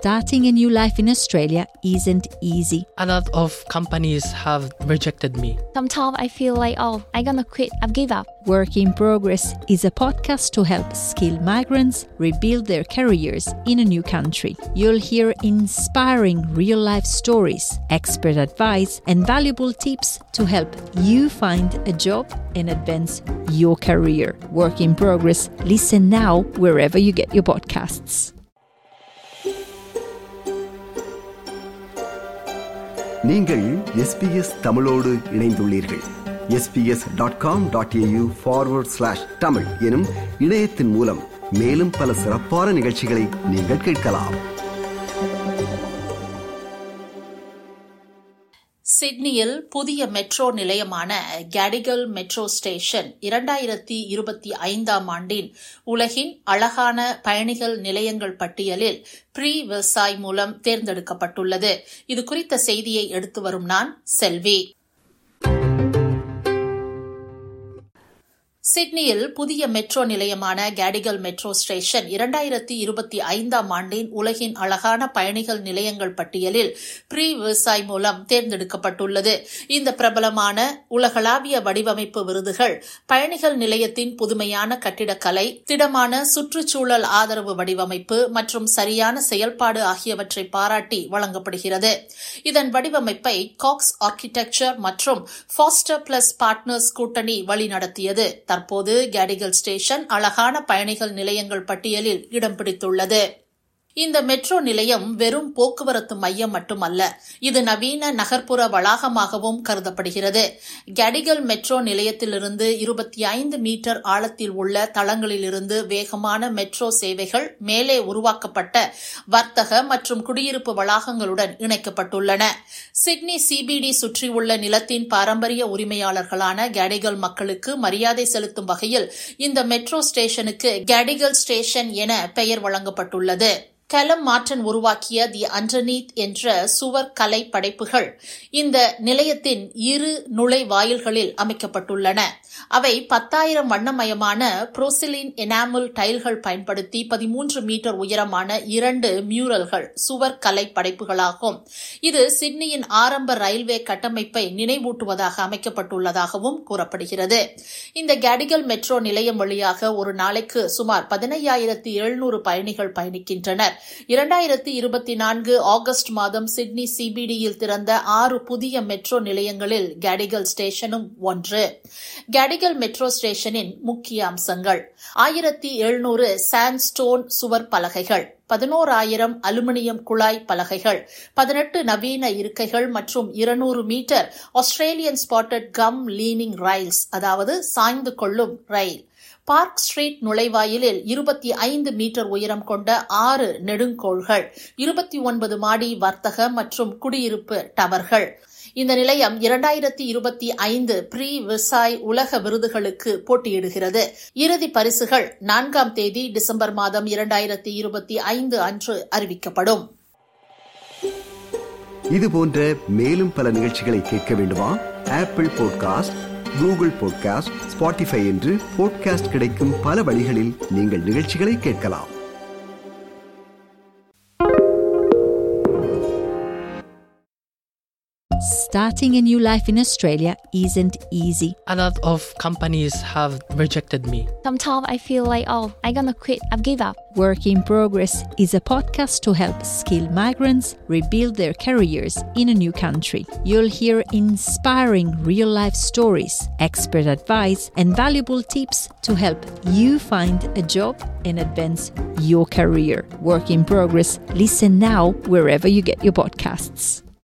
Starting a new life in Australia isn't easy. A lot of companies have rejected me. Sometimes I feel like, oh, I'm gonna quit, I've give up. Work in Progress is a podcast to help skilled migrants rebuild their careers in a new country. You'll hear inspiring real life stories, expert advice, and valuable tips to help you find a job and advance your career. Work in Progress. Listen now wherever you get your podcasts. நீங்கள் SBS தமிழோடு இணைந்துள்ளீர்கள் SBS dot com dot AU forward slash Tamil எனும் இணையத்தின் மூலம் மேலும் பல சிறப்பான நிகழ்ச்சிகளை நீங்கள் கேட்கலாம் சிட்னியில் புதிய மெட்ரோ நிலையமான கேடிகல் மெட்ரோ ஸ்டேஷன் இரண்டாயிரத்தி இருபத்தி ஐந்தாம் ஆண்டின் உலகின் அழகான பயணிகள் நிலையங்கள் பட்டியலில் ப்ரீ விவசாய் மூலம் தேர்ந்தெடுக்கப்பட்டுள்ளது இது குறித்த செய்தியை எடுத்து வரும் நான் செல்வி சிட்னியில் புதிய மெட்ரோ நிலையமான கேடிகல் மெட்ரோ ஸ்டேஷன் இரண்டாயிரத்தி இருபத்தி ஐந்தாம் ஆண்டின் உலகின் அழகான பயணிகள் நிலையங்கள் பட்டியலில் ப்ரீ விவசாய் மூலம் தேர்ந்தெடுக்கப்பட்டுள்ளது இந்த பிரபலமான உலகளாவிய வடிவமைப்பு விருதுகள் பயணிகள் நிலையத்தின் புதுமையான கட்டிடக்கலை திடமான சுற்றுச்சூழல் ஆதரவு வடிவமைப்பு மற்றும் சரியான செயல்பாடு ஆகியவற்றை பாராட்டி வழங்கப்படுகிறது இதன் வடிவமைப்பை காக்ஸ் ஆர்கிடெக்சர் மற்றும் ஃபாஸ்டர் பிளஸ் பார்ட்னர்ஸ் கூட்டணி வழிநடத்தியது தற்போது கேடிகல் ஸ்டேஷன் அழகான பயணிகள் நிலையங்கள் பட்டியலில் இடம் பிடித்துள்ளது இந்த மெட்ரோ நிலையம் வெறும் போக்குவரத்து மையம் மட்டுமல்ல இது நவீன நகர்ப்புற வளாகமாகவும் கருதப்படுகிறது கேடிகல் மெட்ரோ நிலையத்திலிருந்து இருபத்தி ஐந்து மீட்டர் ஆழத்தில் உள்ள தளங்களிலிருந்து வேகமான மெட்ரோ சேவைகள் மேலே உருவாக்கப்பட்ட வர்த்தக மற்றும் குடியிருப்பு வளாகங்களுடன் இணைக்கப்பட்டுள்ளன சிட்னி சிபிடி சுற்றியுள்ள நிலத்தின் பாரம்பரிய உரிமையாளர்களான கேடிகல் மக்களுக்கு மரியாதை செலுத்தும் வகையில் இந்த மெட்ரோ ஸ்டேஷனுக்கு கேடிகல் ஸ்டேஷன் என பெயர் வழங்கப்பட்டுள்ளது கலம் மாற்றன் உருவாக்கிய தி அண்டர்நீத் என்ற சுவர் கலை படைப்புகள் இந்த நிலையத்தின் இரு நுழைவாயில்களில் அமைக்கப்பட்டுள்ளன அவை பத்தாயிரம் வண்ணமயமான புரோசிலின் எனாமல் டைல்கள் பயன்படுத்தி பதிமூன்று மீட்டர் உயரமான இரண்டு மியூரல்கள் சுவர் கலை படைப்புகளாகும் இது சிட்னியின் ஆரம்ப ரயில்வே கட்டமைப்பை நினைவூட்டுவதாக அமைக்கப்பட்டுள்ளதாகவும் கூறப்படுகிறது இந்த கேடிகல் மெட்ரோ நிலையம் வழியாக ஒரு நாளைக்கு சுமார் பதினையாயிரத்தி எழுநூறு பயணிகள் பயணிக்கின்றனர் இரண்டாயிரத்தி இருபத்தி நான்கு ஆகஸ்ட் மாதம் சிட்னி சிபிடியில் திறந்த ஆறு புதிய மெட்ரோ நிலையங்களில் கேடிகல் ஸ்டேஷனும் ஒன்று கேடிகல் மெட்ரோ ஸ்டேஷனின் முக்கிய அம்சங்கள் ஆயிரத்தி எழுநூறு சாண்ட்ஸ்டோன் சுவர் பலகைகள் பதினோராயிரம் அலுமினியம் குழாய் பலகைகள் பதினெட்டு நவீன இருக்கைகள் மற்றும் இருநூறு metre Australian spotted gum leaning rails அதாவது சாய்ந்து கொள்ளும் ரயில் பார்க் ஸ்ட்ரீட் நுழைவாயிலில் இருபத்தி ஐந்து மீட்டர் உயரம் கொண்ட ஆறு நெடுங்கோள்கள் இருபத்தி ஒன்பது மாடி வர்த்தக மற்றும் குடியிருப்பு டவர்கள் இந்த நிலையம் இரண்டாயிரத்தி இருபத்தி ஐந்து ப்ரீ விசாய் உலக விருதுகளுக்கு போட்டியிடுகிறது இறுதி பரிசுகள் நான்காம் தேதி டிசம்பர் மாதம் இரண்டாயிரத்தி இருபத்தி ஐந்து அன்று அறிவிக்கப்படும் இது போன்ற மேலும் பல நிகழ்ச்சிகளை கேட்க வேண்டுமா Apple podcast Google podcast Spotify என்று பாட்காஸ்ட் கிடைக்கும் பல வழிகளில் நீங்கள் நிகழ்ச்சிகளை கேட்கலாம் Starting a new life in Australia isn't easy. A lot of companies have rejected me. Sometimes I feel like, oh, I'm gonna quit, I've give up. Work in Progress is a podcast to help skilled migrants rebuild their careers in a new country. You'll hear inspiring real life stories, expert advice, and valuable tips to help you find a job and advance your career. Work in Progress. Listen now wherever you get your podcasts.